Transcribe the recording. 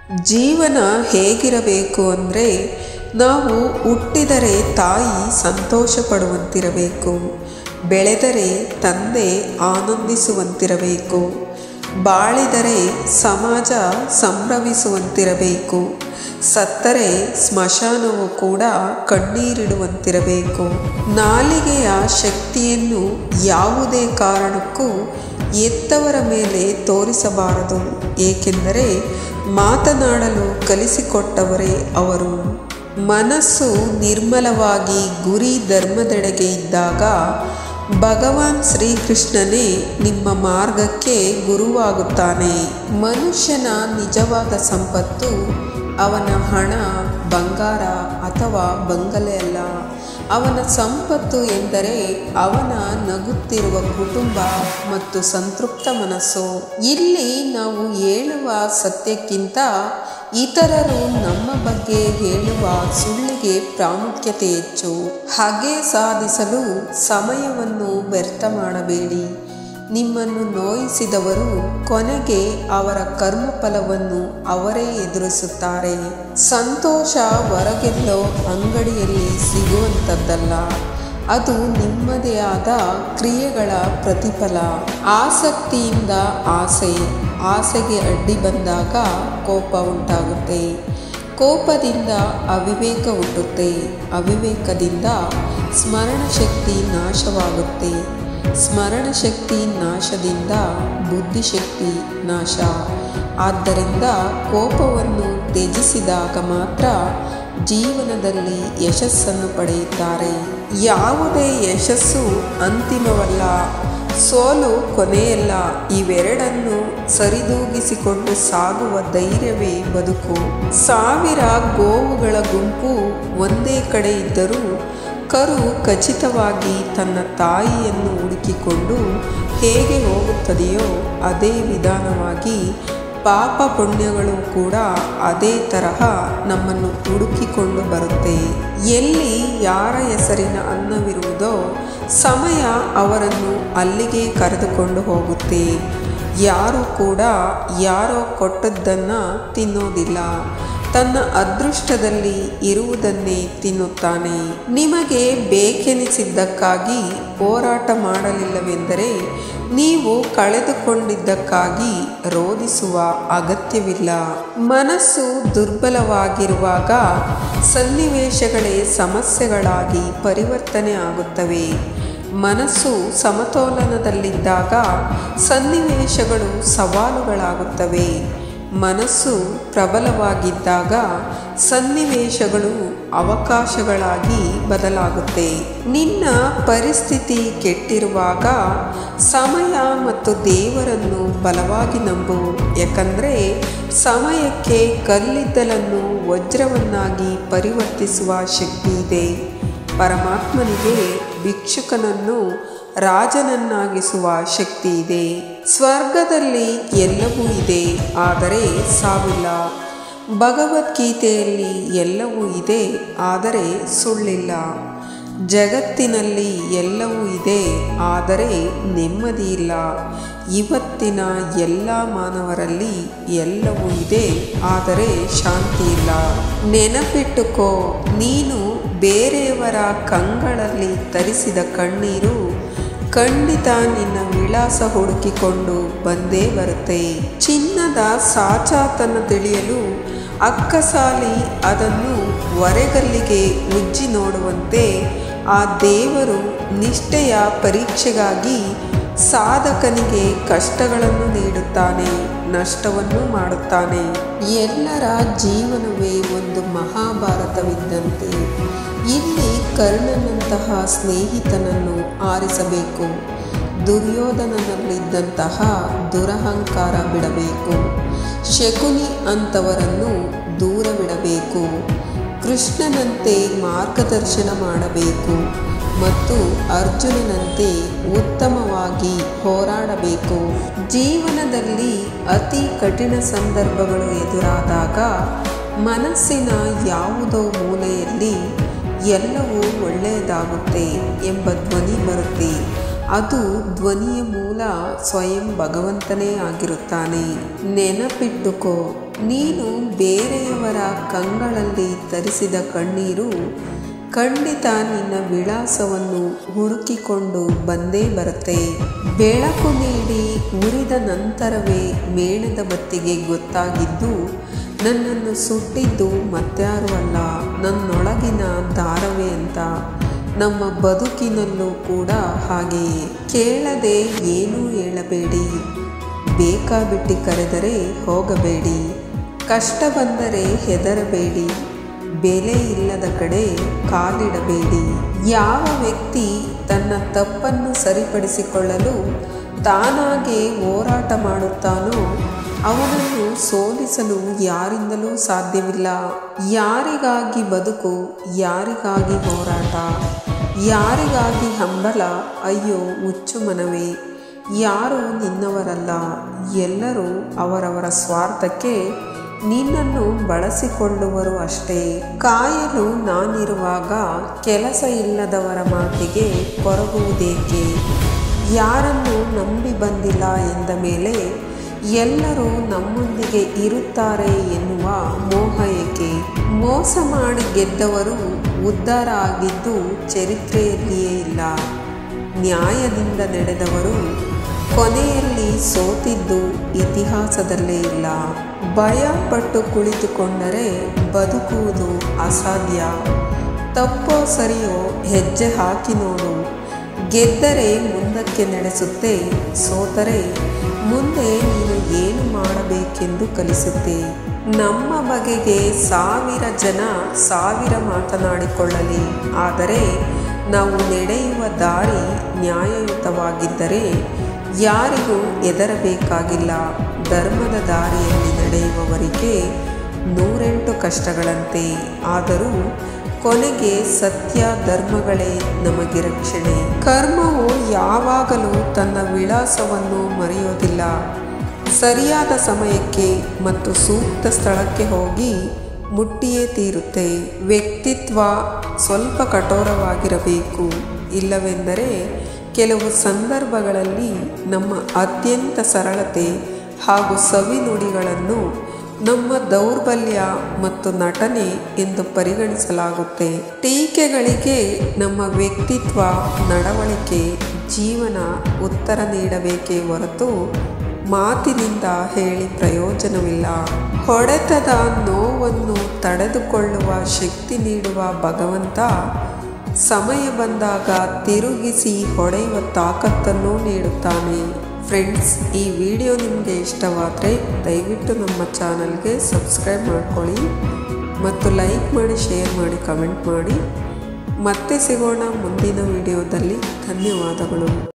ಜೀವನ ಹೇಗಿರಬೇಕು ಅಂದರೆ ನಾವು ಹುಟ್ಟಿದರೆ ತಾಯಿ ಸಂತೋಷ ಪಡುವಂತಿರಬೇಕು ಬೆಳೆದರೆ ತಂದೆ ಆನಂದಿಸುವಂತಿರಬೇಕು ಬಾಳಿದರೆ ಸಮಾಜ ಸಂಭ್ರಮಿಸುವಂತಿರಬೇಕು ಸತ್ತರೆ ಸ್ಮಶಾನವು ಕೂಡ ಕಣ್ಣೀರಿಡುವಂತಿರಬೇಕು ನಾಲಿಗೆಯ ಶಕ್ತಿಯನ್ನು ಯಾವುದೇ ಕಾರಣಕ್ಕೂ ಎತ್ತವರ ಮೇಲೆ ತೋರಿಸಬಾರದು ಏಕೆಂದರೆ ಮಾತನಾಡಲು ಕಲಿಸಿಕೊಟ್ಟವರೇ ಅವರು ಮನಸ್ಸು ನಿರ್ಮಲವಾಗಿ ಗುರಿ ಧರ್ಮದೆಡೆಗೆ ಇದ್ದಾಗ ಭಗವಾನ್ ಶ್ರೀಕೃಷ್ಣನೇ ನಿಮ್ಮ ಮಾರ್ಗಕ್ಕೆ ಗುರುವಾಗುತ್ತಾನೆ ಮನುಷ್ಯನ ನಿಜವಾದ ಸಂಪತ್ತು ಅವನ ಹಣ ಬಂಗಾರ ಅಥವಾ ಬಂಗಲೆ ಅಲ್ಲ ಅವನ ಸಂಪತ್ತು ಎಂದರೆ ಅವನ ನಗುತ್ತಿರುವ ಕುಟುಂಬ ಮತ್ತು ಸಂತೃಪ್ತ ಮನಸ್ಸು ಇಲ್ಲಿ ನಾವು ಹೇಳುವ ಸತ್ಯಕ್ಕಿಂತ ಇತರರು ನಮ್ಮ ಬಗ್ಗೆ ಹೇಳುವ ಸುಳ್ಳಿಗೆ ಪ್ರಾಮುಖ್ಯತೆ ಹೆಚ್ಚು ಹಾಗೆ ಸಾಧಿಸಲು ಸಮಯವನ್ನು ವ್ಯರ್ಥ ಮಾಡಬೇಡಿ ನಿಮ್ಮನ್ನು ನೋಯಿಸಿದವರು ಕೊನೆಗೆ ಅವರ ಕರ್ಮಫಲವನ್ನು ಅವರೇ ಎದುರಿಸುತ್ತಾರೆ ಸಂತೋಷ ಹೊರಗೆಲ್ಲೋ ಅಂಗಡಿಯಲ್ಲಿ ಸಿಗುವಂಥದ್ದಲ್ಲ ಅದು ನಿಮ್ಮದೇ ಆದ ಕ್ರಿಯೆಗಳ ಪ್ರತಿಫಲ ಆಸಕ್ತಿಯಿಂದ ಆಸೆ ಆಸೆಗೆ ಅಡ್ಡಿ ಬಂದಾಗ ಕೋಪ ಉಂಟಾಗುತ್ತೆ ಕೋಪದಿಂದ ಅವಿವೇಕ ಹುಟ್ಟುತ್ತೆ ಅವಿವೇಕದಿಂದ ಸ್ಮರಣ ಶಕ್ತಿ ನಾಶವಾಗುತ್ತೆ ಸ್ಮರಣ ಶಕ್ತಿ ನಾಶದಿಂದ ಬುದ್ಧಿಶಕ್ತಿ ನಾಶ ಆದ್ದರಿಂದ ಕೋಪವನ್ನು ತ್ಯಜಿಸಿದಾಗ ಮಾತ್ರ ಜೀವನದಲ್ಲಿ ಯಶಸ್ಸನ್ನು ಪಡೆಯುತ್ತಾರೆ ಯಾವುದೇ ಯಶಸ್ಸು ಅಂತಿಮವಲ್ಲ ಸೋಲು ಕೊನೆಯಲ್ಲ ಇವೆರಡನ್ನು ಸರಿದೂಗಿಸಿಕೊಂಡು ಸಾಗುವ ಧೈರ್ಯವೇ ಬದುಕು ಸಾವಿರ ಗೋವುಗಳ ಗುಂಪು ಒಂದೇ ಕಡೆ ಇದ್ದರೂ ಕರು ಖಚಿತವಾಗಿ ತನ್ನ ತಾಯಿಯನ್ನು ಹುಡುಕಿಕೊಂಡು ಹೇಗೆ ಹೋಗುತ್ತದೆಯೋ ಅದೇ ವಿಧಾನವಾಗಿ ಪಾಪ ಪುಣ್ಯಗಳು ಕೂಡ ಅದೇ ತರಹ ನಮ್ಮನ್ನು ಹುಡುಕಿಕೊಂಡು ಬರುತ್ತೆ ಎಲ್ಲಿ ಯಾರ ಹೆಸರಿನ ಅನ್ನವಿರುವುದೋ ಸಮಯ ಅವರನ್ನು ಅಲ್ಲಿಗೆ ಕರೆದುಕೊಂಡು ಹೋಗುತ್ತೆ ಯಾರು ಕೂಡ ಯಾರೋ ಕೊಟ್ಟದ್ದನ್ನು ತಿನ್ನೋದಿಲ್ಲ ತನ್ನ ಅದೃಷ್ಟದಲ್ಲಿ ಇರುವುದನ್ನೇ ತಿನ್ನುತ್ತಾನೆ ನಿಮಗೆ ಬೇಕೆನಿಸಿದ್ದಕ್ಕಾಗಿ ಹೋರಾಟ ಮಾಡಲಿಲ್ಲವೆಂದರೆ ನೀವು ಕಳೆದುಕೊಂಡಿದ್ದಕ್ಕಾಗಿ ರೋಧಿಸುವ ಅಗತ್ಯವಿಲ್ಲ ಮನಸ್ಸು ದುರ್ಬಲವಾಗಿರುವಾಗ ಸನ್ನಿವೇಶಗಳೇ ಸಮಸ್ಯೆಗಳಾಗಿ ಪರಿವರ್ತನೆ ಆಗುತ್ತವೆ ಮನಸ್ಸು ಸಮತೋಲನದಲ್ಲಿದ್ದಾಗ ಸನ್ನಿವೇಶಗಳು ಸವಾಲುಗಳಾಗುತ್ತವೆ ಮನಸ್ಸು ಪ್ರಬಲವಾಗಿದ್ದಾಗ ಸನ್ನಿವೇಶಗಳು ಅವಕಾಶಗಳಾಗಿ ಬದಲಾಗುತ್ತೆ ನಿನ್ನ ಪರಿಸ್ಥಿತಿ ಕೆಟ್ಟಿರುವಾಗ ಸಮಯ ಮತ್ತು ದೇವರನ್ನು ಬಲವಾಗಿ ನಂಬು ಯಾಕಂದರೆ ಸಮಯಕ್ಕೆ ಕಲ್ಲಿದ್ದಲನ್ನು ವಜ್ರವನ್ನಾಗಿ ಪರಿವರ್ತಿಸುವ ಶಕ್ತಿ ಇದೆ ಪರಮಾತ್ಮನಿಗೆ ಭಿಕ್ಷುಕನನ್ನು ರಾಜನನ್ನಾಗಿಸುವ ಶಕ್ತಿ ಇದೆ ಸ್ವರ್ಗದಲ್ಲಿ ಎಲ್ಲವೂ ಇದೆ ಆದರೆ ಸಾವಿಲ್ಲ ಭಗವದ್ಗೀತೆಯಲ್ಲಿ ಎಲ್ಲವೂ ಇದೆ ಆದರೆ ಸುಳ್ಳಿಲ್ಲ ಜಗತ್ತಿನಲ್ಲಿ ಎಲ್ಲವೂ ಇದೆ ಆದರೆ ನೆಮ್ಮದಿ ಇಲ್ಲ ಇವತ್ತಿನ ಎಲ್ಲ ಮಾನವರಲ್ಲಿ ಎಲ್ಲವೂ ಇದೆ ಆದರೆ ಶಾಂತಿ ಇಲ್ಲ ನೆನಪಿಟ್ಟುಕೋ ನೀನು ಬೇರೆಯವರ ಕಂಗಳಲ್ಲಿ ತರಿಸಿದ ಕಣ್ಣೀರು ಖಂಡಿತ ನಿನ್ನ ವಿಳಾಸ ಹುಡುಕಿಕೊಂಡು ಬಂದೇ ಬರುತ್ತೆ ಚಿನ್ನದ ಸಾಚಾತನ ತಿಳಿಯಲು ಅಕ್ಕಸಾಲಿ ಅದನ್ನು ಹೊರೆಗಲ್ಲಿಗೆ ಉಜ್ಜಿ ನೋಡುವಂತೆ ಆ ದೇವರು ನಿಷ್ಠೆಯ ಪರೀಕ್ಷೆಗಾಗಿ ಸಾಧಕನಿಗೆ ಕಷ್ಟಗಳನ್ನು ನೀಡುತ್ತಾನೆ ನಷ್ಟವನ್ನು ಮಾಡುತ್ತಾನೆ ಎಲ್ಲರ ಜೀವನವೇ ಒಂದು ಮಹಾಭಾರತವಿದ್ದಂತೆ ಇಲ್ಲಿ ಕರ್ಣನಂತಹ ಸ್ನೇಹಿತನನ್ನು ಆರಿಸಬೇಕು ದುರ್ಯೋಧನನಲ್ಲಿದ್ದಂತಹ ದುರಹಂಕಾರ ಬಿಡಬೇಕು ಶಕುನಿ ಅಂತವರನ್ನು ದೂರವಿಡಬೇಕು ಕೃಷ್ಣನಂತೆ ಮಾರ್ಗದರ್ಶನ ಮಾಡಬೇಕು ಮತ್ತು ಅರ್ಜುನನಂತೆ ಉತ್ತಮವಾಗಿ ಹೋರಾಡಬೇಕು ಜೀವನದಲ್ಲಿ ಅತಿ ಕಠಿಣ ಸಂದರ್ಭಗಳು ಎದುರಾದಾಗ ಮನಸ್ಸಿನ ಯಾವುದೋ ಮೂಲೆಯಲ್ಲಿ ಎಲ್ಲವೂ ಒಳ್ಳೆಯದಾಗುತ್ತೆ ಎಂಬ ಧ್ವನಿ ಬರುತ್ತೆ ಅದು ಧ್ವನಿಯ ಮೂಲ ಸ್ವಯಂ ಭಗವಂತನೇ ಆಗಿರುತ್ತಾನೆ ನೆನಪಿಟ್ಟುಕೋ ನೀನು ಬೇರೆಯವರ ಕಂಗಳಲ್ಲಿ ತರಿಸಿದ ಕಣ್ಣೀರು ಖಂಡಿತ ನಿನ್ನ ವಿಳಾಸವನ್ನು ಹುಡುಕಿಕೊಂಡು ಬಂದೇ ಬರುತ್ತೆ ಬೆಳಕು ನೀಡಿ ಉರಿದ ನಂತರವೇ ಮೇಣದ ಬತ್ತಿಗೆ ಗೊತ್ತಾಗಿದ್ದು ನನ್ನನ್ನು ಸುಟ್ಟಿದ್ದು ಮತ್ಯಾರೂ ಅಲ್ಲ ನನ್ನೊಳಗಿನ ದಾರವೇ ಅಂತ ನಮ್ಮ ಬದುಕಿನಲ್ಲೂ ಕೂಡ ಹಾಗೆಯೇ ಕೇಳದೆ ಏನೂ ಹೇಳಬೇಡಿ ಬೇಕಾಬಿಟ್ಟಿ ಕರೆದರೆ ಹೋಗಬೇಡಿ ಕಷ್ಟ ಬಂದರೆ ಹೆದರಬೇಡಿ ಬೆಲೆ ಇಲ್ಲದ ಕಡೆ ಕಾಲಿಡಬೇಡಿ ಯಾವ ವ್ಯಕ್ತಿ ತನ್ನ ತಪ್ಪನ್ನು ಸರಿಪಡಿಸಿಕೊಳ್ಳಲು ತಾನಾಗೆ ಹೋರಾಟ ಮಾಡುತ್ತಾನೋ ಅವನನ್ನು ಸೋಲಿಸಲು ಯಾರಿಂದಲೂ ಸಾಧ್ಯವಿಲ್ಲ ಯಾರಿಗಾಗಿ ಬದುಕು ಯಾರಿಗಾಗಿ ಹೋರಾಟ ಯಾರಿಗಾಗಿ ಹಂಬಲ ಅಯ್ಯೋ ಹುಚ್ಚು ಮನವೇ ಯಾರೂ ನಿನ್ನವರಲ್ಲ ಎಲ್ಲರೂ ಅವರವರ ಸ್ವಾರ್ಥಕ್ಕೆ ನಿನ್ನನ್ನು ಬಳಸಿಕೊಳ್ಳುವರು ಅಷ್ಟೇ ಕಾಯಲು ನಾನಿರುವಾಗ ಕೆಲಸ ಇಲ್ಲದವರ ಮಾತಿಗೆ ಕೊರಗುವುದೇಕೆ ಯಾರನ್ನು ನಂಬಿ ಬಂದಿಲ್ಲ ಎಂದ ಮೇಲೆ ಎಲ್ಲರೂ ನಮ್ಮೊಂದಿಗೆ ಇರುತ್ತಾರೆ ಎನ್ನುವ ಮೋಹ ಏಕೆ ಮೋಸ ಮಾಡಿ ಗೆದ್ದವರು ಉದ್ಧಾರ ಆಗಿದ್ದು ಚರಿತ್ರೆಯಲ್ಲಿಯೇ ಇಲ್ಲ ನ್ಯಾಯದಿಂದ ನಡೆದವರು ಕೊನೆಯಲ್ಲಿ ಸೋತಿದ್ದು ಇತಿಹಾಸದಲ್ಲೇ ಇಲ್ಲ ಭಯ ಪಟ್ಟು ಕುಳಿತುಕೊಂಡರೆ ಬದುಕುವುದು ಅಸಾಧ್ಯ ತಪ್ಪೋ ಸರಿಯೋ ಹೆಜ್ಜೆ ಹಾಕಿ ನೋಡು ಗೆದ್ದರೆ ಮುಂದಕ್ಕೆ ನಡೆಸುತ್ತೆ ಸೋತರೆ ಮುಂದೆ ನೀನು ಏನು ಮಾಡಬೇಕೆಂದು ಕಲಿಸುತ್ತೆ ನಮ್ಮ ಬಗೆಗೆ ಸಾವಿರ ಜನ ಸಾವಿರ ಮಾತನಾಡಿಕೊಳ್ಳಲಿ ಆದರೆ ನಾವು ನಡೆಯುವ ದಾರಿ ನ್ಯಾಯಯುತವಾಗಿದ್ದರೆ ಯಾರಿಗೂ ಹೆದರಬೇಕಾಗಿಲ್ಲ ಧರ್ಮದ ದಾರಿಯಲ್ಲಿ ನಡೆಯುವವರಿಗೆ ನೂರೆಂಟು ಕಷ್ಟಗಳಂತೆ ಆದರೂ ಕೊನೆಗೆ ಸತ್ಯ ಧರ್ಮಗಳೇ ನಮಗೆ ರಕ್ಷಣೆ ಕರ್ಮವು ಯಾವಾಗಲೂ ತನ್ನ ವಿಳಾಸವನ್ನು ಮರೆಯೋದಿಲ್ಲ ಸರಿಯಾದ ಸಮಯಕ್ಕೆ ಮತ್ತು ಸೂಕ್ತ ಸ್ಥಳಕ್ಕೆ ಹೋಗಿ ಮುಟ್ಟಿಯೇ ತೀರುತ್ತೆ ವ್ಯಕ್ತಿತ್ವ ಸ್ವಲ್ಪ ಕಠೋರವಾಗಿರಬೇಕು ಇಲ್ಲವೆಂದರೆ ಕೆಲವು ಸಂದರ್ಭಗಳಲ್ಲಿ ನಮ್ಮ ಅತ್ಯಂತ ಸರಳತೆ ಹಾಗೂ ಸವಿನುಡಿಗಳನ್ನು ನಮ್ಮ ದೌರ್ಬಲ್ಯ ಮತ್ತು ನಟನೆ ಎಂದು ಪರಿಗಣಿಸಲಾಗುತ್ತೆ ಟೀಕೆಗಳಿಗೆ ನಮ್ಮ ವ್ಯಕ್ತಿತ್ವ ನಡವಳಿಕೆ ಜೀವನ ಉತ್ತರ ನೀಡಬೇಕೇ ಹೊರತು ಮಾತಿನಿಂದ ಹೇಳಿ ಪ್ರಯೋಜನವಿಲ್ಲ ಹೊಡೆತದ ನೋವನ್ನು ತಡೆದುಕೊಳ್ಳುವ ಶಕ್ತಿ ನೀಡುವ ಭಗವಂತ ಸಮಯ ಬಂದಾಗ ತಿರುಗಿಸಿ ಹೊಡೆಯುವ ತಾಕತ್ತನ್ನು ನೀಡುತ್ತಾನೆ ಫ್ರೆಂಡ್ಸ್ ಈ ವಿಡಿಯೋ ನಿಮಗೆ ಇಷ್ಟವಾದರೆ ದಯವಿಟ್ಟು ನಮ್ಮ ಚಾನಲ್ಗೆ ಸಬ್ಸ್ಕ್ರೈಬ್ ಮಾಡ್ಕೊಳ್ಳಿ ಮತ್ತು ಲೈಕ್ ಮಾಡಿ ಶೇರ್ ಮಾಡಿ ಕಮೆಂಟ್ ಮಾಡಿ ಮತ್ತೆ ಸಿಗೋಣ ಮುಂದಿನ ವಿಡಿಯೋದಲ್ಲಿ ಧನ್ಯವಾದಗಳು